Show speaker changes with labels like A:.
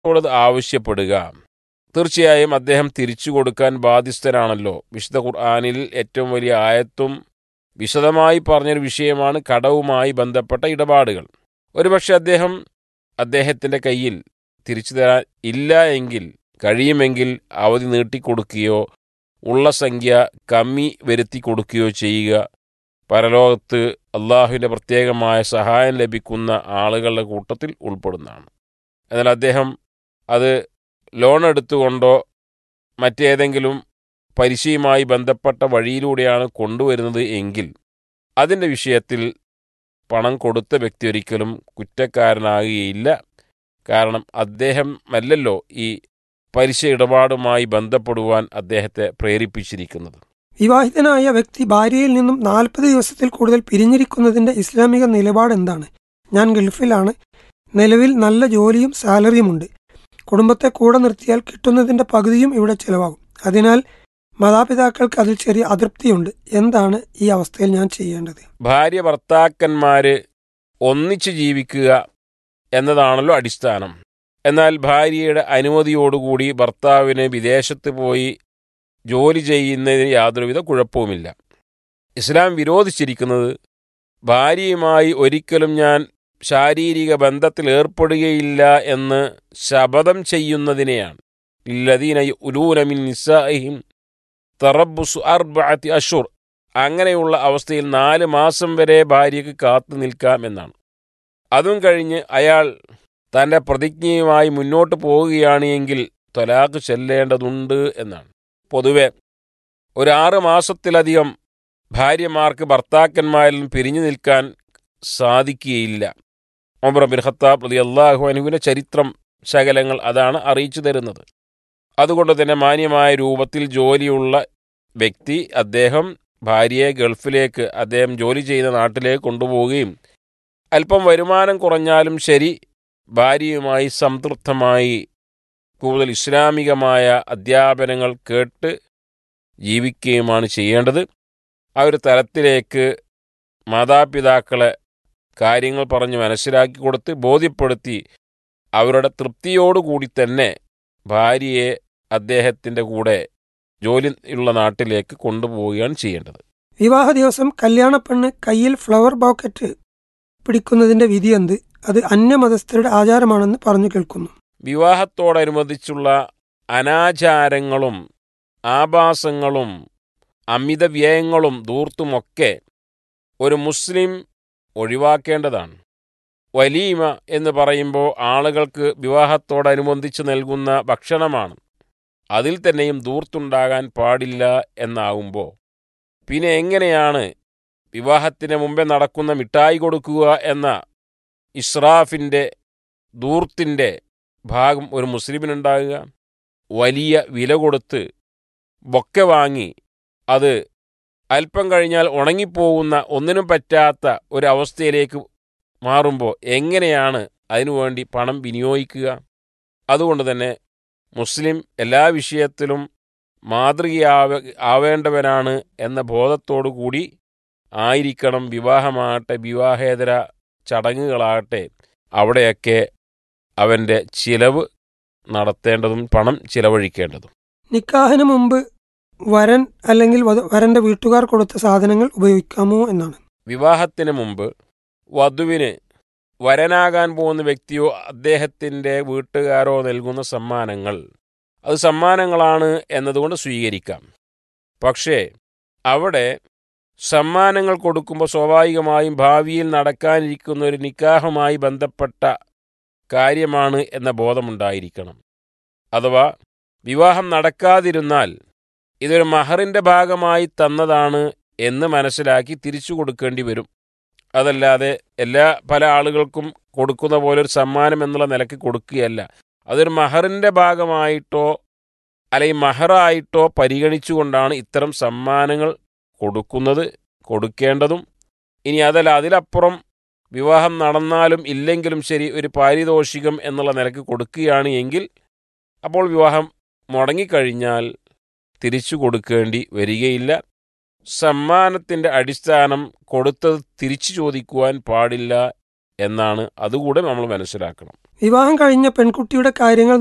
A: അദ്ദേഹത്തോട് ആവശ്യപ്പെടുക തീർച്ചയായും അദ്ദേഹം തിരിച്ചു കൊടുക്കാൻ ബാധ്യസ്ഥനാണല്ലോ വിശുദ്ധ ഖുർആാനിൽ ഏറ്റവും വലിയ ആയത്തും വിശദമായി പറഞ്ഞൊരു വിഷയമാണ് കടവുമായി ബന്ധപ്പെട്ട ഇടപാടുകൾ ഒരുപക്ഷെ അദ്ദേഹം അദ്ദേഹത്തിൻ്റെ കയ്യിൽ തിരിച്ചു തരാൻ ഇല്ല എങ്കിൽ കഴിയുമെങ്കിൽ അവധി നീട്ടിക്കൊടുക്കുകയോ ഉള്ള സംഖ്യ കമ്മി വരുത്തി കൊടുക്കുകയോ ചെയ്യുക പരലോകത്ത് അള്ളാഹുവിൻ്റെ പ്രത്യേകമായ സഹായം ലഭിക്കുന്ന ആളുകളുടെ കൂട്ടത്തിൽ ഉൾപ്പെടുന്നതാണ് എന്നാൽ അദ്ദേഹം അത് ലോൺ എടുത്തുകൊണ്ടോ മറ്റേതെങ്കിലും പലിശയുമായി ബന്ധപ്പെട്ട വഴിയിലൂടെയാണ് കൊണ്ടുവരുന്നത് എങ്കിൽ അതിൻ്റെ വിഷയത്തിൽ പണം കൊടുത്ത വ്യക്തി ഒരിക്കലും കുറ്റക്കാരനാകുകയില്ല കാരണം അദ്ദേഹം അല്ലല്ലോ ഈ പലിശ ഇടപാടുമായി ബന്ധപ്പെടുവാൻ അദ്ദേഹത്തെ പ്രേരിപ്പിച്ചിരിക്കുന്നത്
B: വിവാഹിതനായ വ്യക്തി ഭാര്യയിൽ നിന്നും നാൽപ്പത് ദിവസത്തിൽ കൂടുതൽ പിരിഞ്ഞിരിക്കുന്നതിന്റെ ഇസ്ലാമിക നിലപാട് എന്താണ് ഞാൻ ഗൾഫിലാണ് നിലവിൽ നല്ല ജോലിയും സാലറിയുമുണ്ട് കുടുംബത്തെ കൂടെ നിർത്തിയാൽ കിട്ടുന്നതിന്റെ പകുതിയും ഇവിടെ ചെലവാകും അതിനാൽ മാതാപിതാക്കൾക്ക് അതിൽ ചെറിയ അതൃപ്തിയുണ്ട് എന്താണ് ഈ അവസ്ഥയിൽ ഞാൻ ചെയ്യേണ്ടത്
A: ഭാര്യ ഭർത്താക്കന്മാര് ഒന്നിച്ച് ജീവിക്കുക എന്നതാണല്ലോ അടിസ്ഥാനം എന്നാൽ ഭാര്യയുടെ അനുമതിയോടുകൂടി ഭർത്താവിന് വിദേശത്ത് പോയി ജോലി ചെയ്യുന്നതിന് യാതൊരുവിധ കുഴപ്പവുമില്ല ഇസ്ലാം വിരോധിച്ചിരിക്കുന്നത് ഭാര്യയുമായി ഒരിക്കലും ഞാൻ ശാരീരിക ബന്ധത്തിൽ ഏർപ്പെടുകയില്ല എന്ന് ശപഥം ചെയ്യുന്നതിനെയാണ് ഇല്ലദീന ഉലൂനമിൻ നിസാഹിം തറബുസു അർബഅത്തി അഷുർ അങ്ങനെയുള്ള അവസ്ഥയിൽ നാല് മാസം വരെ ഭാര്യയ്ക്ക് കാത്തു നിൽക്കാം എന്നാണ് അതും കഴിഞ്ഞ് അയാൾ തൻ്റെ പ്രതിജ്ഞയുമായി മുന്നോട്ട് പോവുകയാണ് എങ്കിൽ തൊലാഖ് ചെല്ലേണ്ടതുണ്ട് എന്നാണ് പൊതുവെ ഒരു ആറ് മാസത്തിലധികം ഭാര്യമാർക്ക് ഭർത്താക്കന്മാരിൽ നിന്ന് പിരിഞ്ഞു നിൽക്കാൻ സാധിക്കുകയില്ല ഒമർ ബിൻ ഖത്താബ് റതി അള്ളാഹു അനുവിൻ്റെ ചരിത്രം ശകലങ്ങൾ അതാണ് അറിയിച്ചു തരുന്നത് അതുകൊണ്ട് തന്നെ മാന്യമായ രൂപത്തിൽ ജോലിയുള്ള വ്യക്തി അദ്ദേഹം ഭാര്യയെ ഗൾഫിലേക്ക് അദ്ദേഹം ജോലി ചെയ്യുന്ന നാട്ടിലേക്ക് കൊണ്ടുപോവുകയും അല്പം വരുമാനം കുറഞ്ഞാലും ശരി ഭാര്യയുമായി സംതൃപ്തമായി കൂടുതൽ ഇസ്ലാമികമായ അധ്യാപനങ്ങൾ കേട്ട് ജീവിക്കുകയുമാണ് ചെയ്യേണ്ടത് ആ ഒരു തലത്തിലേക്ക് മാതാപിതാക്കളെ കാര്യങ്ങൾ പറഞ്ഞ് മനസ്സിലാക്കി കൊടുത്ത് ബോധ്യപ്പെടുത്തി അവരുടെ തൃപ്തിയോടുകൂടി തന്നെ ഭാര്യയെ അദ്ദേഹത്തിൻ്റെ കൂടെ ജോലി ഉള്ള നാട്ടിലേക്ക് കൊണ്ടുപോവുകയാണ് ചെയ്യേണ്ടത്
B: വിവാഹ ദിവസം കല്യാണ പെണ്ണ് കയ്യിൽ ഫ്ലവർ ബോക്കറ്റ് പിടിക്കുന്നതിന്റെ വിധി എന്ത് അത് അന്യമതസ്ഥരുടെ ആചാരമാണെന്ന് പറഞ്ഞു കേൾക്കുന്നു
A: വിവാഹത്തോടനുബന്ധിച്ചുള്ള അനാചാരങ്ങളും ആഭാസങ്ങളും അമിത വ്യയങ്ങളും ധൂർത്തുമൊക്കെ ഒരു മുസ്ലിം ഒഴിവാക്കേണ്ടതാണ് വലീമ എന്ന് പറയുമ്പോൾ ആളുകൾക്ക് വിവാഹത്തോടനുബന്ധിച്ച് നൽകുന്ന ഭക്ഷണമാണ് അതിൽ തന്നെയും ധൂർത്തുണ്ടാകാൻ പാടില്ല എന്നാകുമ്പോൾ പിന്നെ എങ്ങനെയാണ് വിവാഹത്തിന് മുമ്പേ നടക്കുന്ന മിഠായി കൊടുക്കുക എന്ന ഇസ്രാഫിൻ്റെ ധൂർത്തിൻ്റെ ഭാഗം ഒരു മുസ്ലിമിനുണ്ടാകുക വലിയ വില കൊടുത്ത് ബൊക്കെ വാങ്ങി അത് അല്പം കഴിഞ്ഞാൽ ഉണങ്ങിപ്പോകുന്ന ഒന്നിനും പറ്റാത്ത ഒരവസ്ഥയിലേക്ക് മാറുമ്പോൾ എങ്ങനെയാണ് അതിനുവേണ്ടി പണം വിനിയോഗിക്കുക അതുകൊണ്ട് തന്നെ മുസ്ലിം എല്ലാ വിഷയത്തിലും മാതൃകയാവ ആവേണ്ടവനാണ് എന്ന ബോധത്തോടു കൂടി ആയിരിക്കണം വിവാഹമാകട്ടെ വിവാഹേതര ചടങ്ങുകളാകട്ടെ അവിടെയൊക്കെ അവൻ്റെ ചിലവ് നടത്തേണ്ടതും പണം ചിലവഴിക്കേണ്ടതും
B: നിക്കാഹിന് മുമ്പ് വരൻ അല്ലെങ്കിൽ വധു- വരന്റെ വീട്ടുകാർ കൊടുത്ത സാധനങ്ങൾ ഉപയോഗിക്കാമോ എന്നാണ്
A: വിവാഹത്തിന് മുമ്പ് വധുവിന് വരനാകാൻ പോകുന്ന വ്യക്തിയോ അദ്ദേഹത്തിൻ്റെ വീട്ടുകാരോ നൽകുന്ന സമ്മാനങ്ങൾ അത് സമ്മാനങ്ങളാണ് എന്നതുകൊണ്ട് സ്വീകരിക്കാം പക്ഷേ അവിടെ സമ്മാനങ്ങൾ കൊടുക്കുമ്പോൾ സ്വാഭാവികമായും ഭാവിയിൽ നടക്കാനിരിക്കുന്ന ഒരു നിക്കാഹുമായി ബന്ധപ്പെട്ട കാര്യമാണ് എന്ന ബോധമുണ്ടായിരിക്കണം അഥവാ വിവാഹം നടക്കാതിരുന്നാൽ ഇതൊരു മഹറിൻ്റെ ഭാഗമായി തന്നതാണ് എന്ന് മനസ്സിലാക്കി തിരിച്ചു കൊടുക്കേണ്ടി വരും അതല്ലാതെ എല്ലാ പല ആളുകൾക്കും കൊടുക്കുന്ന പോലെ ഒരു സമ്മാനം എന്നുള്ള നിലയ്ക്ക് കൊടുക്കുകയല്ല അതൊരു മഹറിൻ്റെ ഭാഗമായിട്ടോ അല്ലെങ്കിൽ മഹറായിട്ടോ പരിഗണിച്ചുകൊണ്ടാണ് ഇത്തരം സമ്മാനങ്ങൾ കൊടുക്കുന്നത് കൊടുക്കേണ്ടതും ഇനി അതല്ല അതിലപ്പുറം വിവാഹം നടന്നാലും ഇല്ലെങ്കിലും ശരി ഒരു പാരിതോഷികം എന്നുള്ള നിലയ്ക്ക് കൊടുക്കുകയാണ് എങ്കിൽ അപ്പോൾ വിവാഹം മുടങ്ങിക്കഴിഞ്ഞാൽ തിരിച്ചു കൊടുക്കേണ്ടി വരികയില്ല സമ്മാനത്തിൻ്റെ അടിസ്ഥാനം കൊടുത്തത് തിരിച്ചു ചോദിക്കുവാൻ പാടില്ല എന്നാണ് അതുകൂടെ നമ്മൾ മനസ്സിലാക്കണം
B: വിവാഹം കഴിഞ്ഞ പെൺകുട്ടിയുടെ കാര്യങ്ങൾ